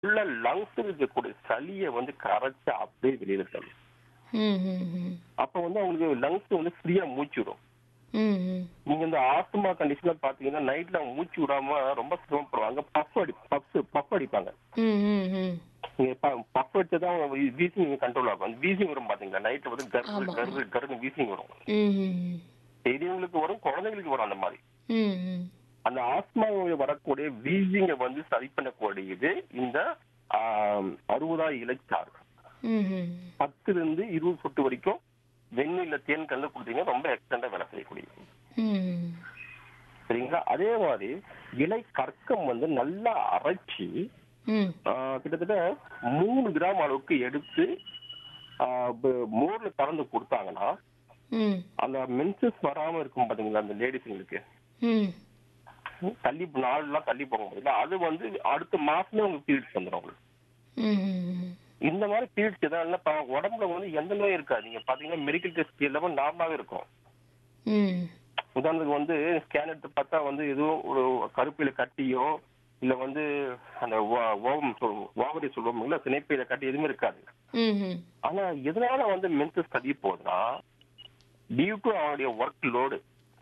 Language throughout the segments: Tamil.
உள்ள லங்ஸ் இருக்கக்கூடிய சளியை வந்து கரைச்சு அப்படியே வெளியில தள்ளும் ம் ம் ம் அப்ப வந்து அவங்களுக்கு லங்ஸ் வந்து ஃப்ரீயா மூச்சு விடும் ம் ம் நீங்க இந்த ஆஸ்துமா கண்டிஷன்ல பாத்தீங்கன்னா நைட்ல அவங்க மூச்சு விடாம ரொம்ப சிரமப்படுவாங்க பஃப் அடி பஃப் பஃப் அடிப்பாங்க ம் ம் ம் நீங்க பஃப் அடிச்சதான் வீசிங் கண்ட்ரோல் ஆகும் அந்த வீசிங் வரும் பாத்தீங்களா நைட்ல வந்து கரு ஆமா. கரு கருன்னு வீசிங் வரும் ம் ம் பெரியவங்களுக்கு வரும் குழந்தைங்களுக்கு வரும் அந்த மாதிரி ம் ம் அந்த ஆஸ்மாவில் வரக்கூடிய வீசிங்கை வந்து சரி பண்ணக்கூடியது இந்த ஆம், அறுபதா இலைச்சாறு ம் ம் பத்துல இருந்து இருபது சொட்டு வரைக்கும் வெந்நீர்ல தேன் கலந்து கொடுத்தீங்கன்னா ரொம்ப எக்ஸ்டெண்டா வேலை செய்யக்கூடியது ம் சரிங்களா அதே மாதிரி இலை கற்கம் வந்து நல்லா அரைச்சி ம் ஆ, கிட்டத்தட்ட மூணு கிராம் அளவுக்கு எடுத்து ஆ, ப- மோர்ல கலந்து கொடுத்தாங்கன்னா ம் அந்த மென்சஸ் வராம இருக்கும் பாத்தீங்களா அந்த லேடிஸுங்களுக்கு ம் தள்ளி நாள்லாம் தள்ளி போக முடியல அது வந்து அடுத்த மாசமே உங்களுக்கு பீரியட்ஸ் வந்துடும் உங்களுக்கு ம் ம் இந்த மாதிரி பீரியட்ஸ் எதாவது இப்ப உடம்புல வந்து எந்த நோயும் இருக்காது நீங்க பாத்தீங்கன்னா மெடிக்கல் டெஸ்ட் எல்லாமே நார்மலாவே இருக்கும் ம் உதாரணத்துக்கு வந்து ஸ்கேன் எடுத்து பார்த்தா வந்து எதுவும் ஒரு கருப்பையில கட்டியோ இல்ல வந்து அந்த ஓ- ஓவம் சொல்லுவோம் ஓவரி சொல்லுவோம் இல்ல சினைப்பையில கட்டி எதுவுமே இருக்காது ம் ம் ஆனா எதனால வந்து மென்சஸ் தள்ளி போகுதுன்னா டியூ டு அவனுடைய ஒர்க் லோடு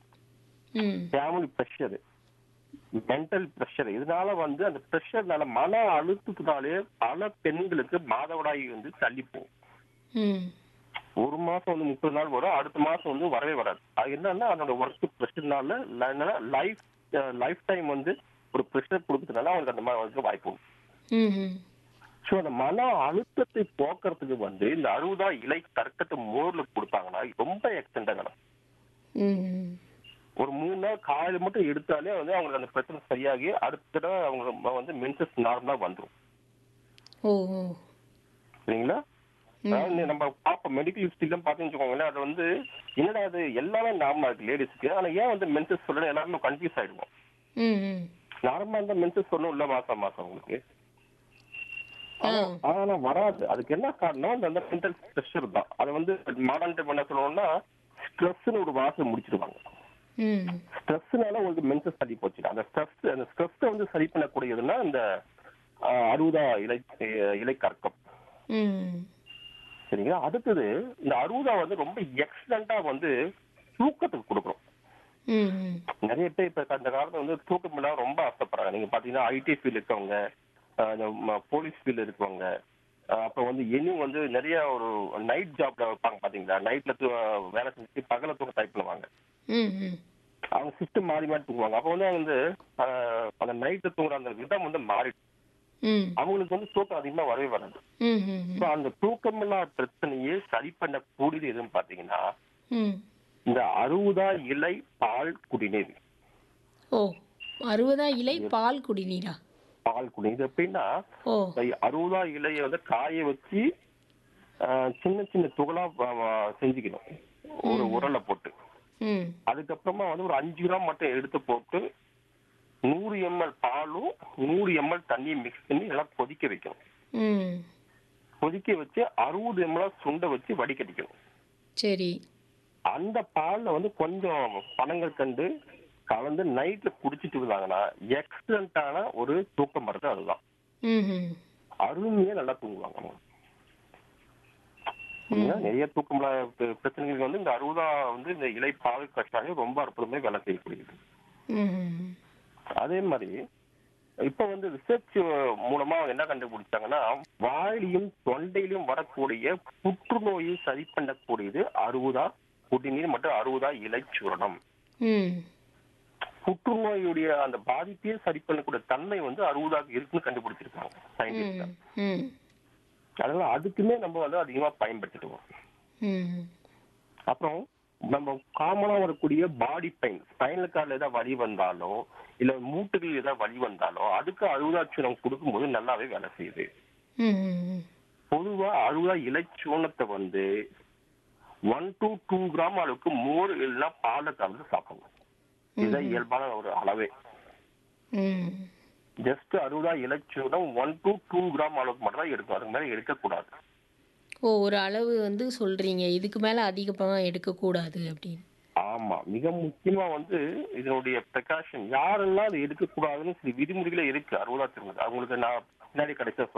ம் ஃபேமிலி ப்ரெஷர் மென்டல் ப்ரெஷர் இதனால வந்து அந்த ப்ரெஷர்னால மன அழுத்தத்தினாலே பல பெண்களுக்கு மாதவிடாய் வந்து தள்ளி போகும் ம் ஒரு மாசம் வந்து முப்பது நாள் வரும் அடுத்த மாசம் வந்து வரவே வராது அது என்னன்னா அதோட ஒர்க் ப்ரெஷர்னால லைஃப் லைஃப் டைம் வந்து ஒரு ப்ரெஷர் கொடுக்கறதுனால அவங்களுக்கு அந்த மாதிரி வந்து வாய்ப்பு உண்டு ம் ம் ஸோ அந்த மன அழுத்தத்தை போக்குறதுக்கு வந்து இந்த அறுபதா இலை தர்க்கத்தை மோர்ல கொடுத்தாங்கன்னா ரொம்ப எக்ஸ்டெண்டா நடக்கும் ம் ம் ஒரு மூணு நாள் காலையில மட்டும் எடுத்தாலே வந்து அவங்களுக்கு அந்த பிரச்சனை சரியாகி அடுத்த தடவை அவங்க வந்து மென்சஸ் நார்மலா வந்துரும் ஓ ஓ சரிங்களா அதாவது நீ நம்ம பார்ப்போம் மெடிக்கல் ஹிஸ்டரிலாம் பார்த்தீங்கன்னு வச்சுக்கோங்களேன் அது வந்து என்னடா அது எல்லாமே நார்மலா இருக்கு லேடிஸ்க்கு ஆனா ஏன் வந்து மென்சஸ் சொல்லணும் எல்லாருமே கன்ஃபியூஸ் ஆயிடுவோம் ம் ம் நார்மலா இருந்தா மென்சஸ் சொல்லணும் இல்ல மாசம் மாசம் உங்களுக்கு ஆ ஆனா வராது அதுக்கு என்ன காரணம் அந்த அந்த மென்டல் ப்ரெஷர் தான் அதை வந்து மாடர்ன் டைம் என்ன சொல்லணும்னா ஸ்ட்ரெஸ்னு ஒரு வாசல் முடிச்சிருவாங்க ம் ஸ்ட்ரெஸ்னால உங்களுக்கு மென்சஸ் சரி போச்சு அந்த ஸ்ட்ரெஸ் அந்த ஸ்ட்ரெஸ்ஸை வந்து சரி பண்ணக்கூடியதுன்னா இந்த ஆஹ், அறுபதா இலை இலை கற்கம் ம் சரிங்களா அடுத்தது இந்த அறுபதா வந்து ரொம்ப எக்ஸலண்டா வந்து தூக்கத்துக்கு கொடுக்குறோம் ம் ம் நிறைய பேர் இப்ப அந்த காலத்துல வந்து தூக்கம் இல்லாம ரொம்ப ஆசைப்படுறாங்க நீங்க பாத்தீங்கன்னா ஐடி ஃபீல்ட் இருக்கவங்க ஆஹ், இந்த ம- போலீஸ் ஃபீல்ட் இருக்கவங்க ஆஹ், அப்புறம் வந்து இனியும் வந்து நிறைய ஒரு நைட் ஜாப்ல வைப்பாங்க பாத்தீங்களா நைட்ல வேலை செஞ்சு பகல தூக்க டைப் பண்ணுவாங்க ம் ம் அவங்க சிஸ்டம் மாறி மாறி தூங்குவாங்க அப்ப வந்து அவங்க வந்து ஆஹ், அந்த நைட்டு தூங்குற அந்த விதம் வந்து மாறி ம் அவங்களுக்கு வந்து தூக்கம் அதிகமா வரவே வராது ம் ம் So, அந்த தூக்கமில்லா பிரச்சனையை சரி பண்ணக்கூடியது எதுன்னு பாத்தீங்கன்னா ம் இந்த அறுபதா இலை பால் குடிநீர் ஓ அறுபதா இலை பால் குடிநீரா பால் குடிநீர் இது எப்படின்னா ஓ இந்த அறுபதா இலையை வந்து காய வச்சு ஆஹ், சின்ன சின்ன துகளா வ- வ- செஞ்சுக்கணும் ஒரு உரலை போட்டு ம் அதுக்கப்புறமா வந்து ஒரு அஞ்சு கிராம் மட்டும் எடுத்து போட்டு நூறு எம்எல் பாலும் நூறு எம்எல் தண்ணியும் மிக்ஸ் பண்ணி எல்லாம் கொதிக்க வைக்கணும் ம் கொதிக்க வச்சு அறுபது எம்எல் சுண்டை வச்சு வடிகட்டிக்கணும் சரி அந்த பால்ல வந்து கொஞ்சம் பனங்கள் கண்டு கலந்து நைட்ல குடிச்சிட்டு இருந்தாங்கன்னா எக்ஸலண்டான ஒரு தூக்கம் மருந்து அதுதான் ம் ம் அருமையா நல்லா தூங்குவாங்க அவங்க. சரிங்களா? நிறைய தூக்கம் பிரச்சனைகளுக்கு வந்து இந்த அறுபதா வந்து இந்த இலை பால் கஷாயம் ரொம்ப அற்புதமே வேலை செய்யக்கூடியது ம் ம் அதே மாதிரி இப்ப வந்து ரிசர்ச் மூலமா அவங்க என்ன கண்டுபிடிச்சாங்கன்னா வாயிலையும் தொண்டையிலும் வரக்கூடிய புற்றுநோயை சரி பண்ணக்கூடியது அறுபதா குடிநீர் மற்றும் அறுபதா இலைச்சூரணம் ம் புற்றுநோயுடைய அந்த பாதிப்பையே சரி பண்ணக்கூடிய தன்மை வந்து அறுபதாக இருக்குன்னு கண்டுபிடிச்சிருக்காங்க சயின்டிஸ்ட் ம் ம் அதனால அதுக்குமே நம்ம வந்து அதிகமா பயன்படுத்திடுவோம் ம் அப்புறம் நம்ம காமனா வரக்கூடிய பாடி பெயின் ஸ்பைனல் கார்டில் ஏதாவது வலி வந்தாலோ இல்ல மூட்டுகள் ஏதாவது வலி வந்தாலோ அதுக்கு அறுபதாட்சணம் கொடுக்கும்போது நல்லாவே வேலை செய்யுது ம் ம் பொதுவா அறுபதா இலைச்சூனத்தை வந்து ஒன் டு டூ கிராம் அளவுக்கு மோர் இல்லைன்னா பாலை கலந்து சாப்பிடணும் இதுதான் இயல்பான ஒரு அளவே ம் ஜஸ்ட் அறுபதா இலைச்சூனம் ஒன் டு டூ கிராம் அளவுக்கு மட்டும் தான் எடுக்கும் அதுக்கு மேல எடுக்கக்கூடாது ஓ ஒரு அளவு வந்து சொல்கிறீங்க இதுக்கு மேலே அதிகமாக எடுக்கக்கூடாது அப்படின்னு ஆமா மிக முக்கியமா வந்து இதனுடைய பிரகாஷன் யாரெல்லாம் அது எடுக்கக்கூடாதுன்னு சில விதிமுறைகளே இருக்கு அறுபதாயிரத்தி அவங்களுக்கு நான் பின்னாடி கடைசியா